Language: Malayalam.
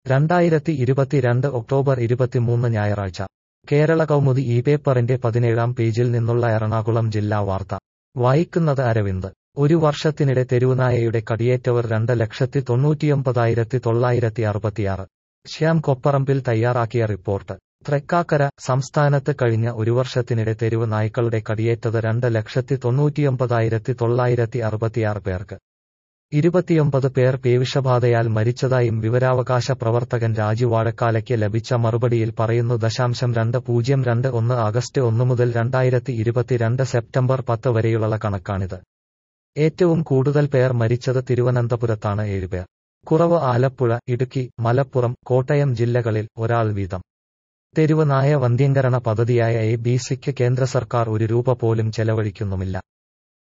രണ്ടായിരത്തി ഇരുപത്തിരണ്ട് ഒക്ടോബർ ഇരുപത്തിമൂന്ന് ഞായറാഴ്ച കേരള കൗമുദി ഈ പേപ്പറിന്റെ പതിനേഴാം പേജിൽ നിന്നുള്ള എറണാകുളം ജില്ലാ വാർത്ത വായിക്കുന്നത് അരവിന്ദ് ഒരു വർഷത്തിനിടെ തെരുവുനായയുടെ കടിയേറ്റവർ രണ്ട് ലക്ഷത്തി തൊണ്ണൂറ്റിയൊമ്പതായിരത്തി തൊള്ളായിരത്തി അറുപത്തിയാറ് ശ്യാം കൊപ്പറമ്പിൽ തയ്യാറാക്കിയ റിപ്പോർട്ട് തൃക്കാക്കര സംസ്ഥാനത്ത് കഴിഞ്ഞ ഒരു വർഷത്തിനിടെ തെരുവ് നായ്ക്കളുടെ കടിയേറ്റത് രണ്ട് ലക്ഷത്തി തൊണ്ണൂറ്റിയൊമ്പതായിരത്തി തൊള്ളായിരത്തി അറുപത്തിയാറ് പേർക്ക് ഇരുപത്തിയൊമ്പത് പേർ പേവിഷബാധയാൽ മരിച്ചതായും വിവരാവകാശ പ്രവർത്തകൻ രാജു വാഴക്കാലയ്ക്ക് ലഭിച്ച മറുപടിയിൽ പറയുന്നു ദശാംശം രണ്ട് പൂജ്യം രണ്ട് ഒന്ന് ആഗസ്റ്റ് ഒന്ന് മുതൽ രണ്ടായിരത്തി ഇരുപത്തിരണ്ട് സെപ്റ്റംബർ പത്ത് വരെയുള്ള കണക്കാണിത് ഏറ്റവും കൂടുതൽ പേർ മരിച്ചത് തിരുവനന്തപുരത്താണ് ഏഴുപേർ കുറവ് ആലപ്പുഴ ഇടുക്കി മലപ്പുറം കോട്ടയം ജില്ലകളിൽ ഒരാൾ വീതം തെരുവ് നായ വന്ധ്യംകരണ പദ്ധതിയായ എ ബി സിക്ക് കേന്ദ്ര സർക്കാർ ഒരു രൂപ പോലും ചെലവഴിക്കുന്നുമില്ല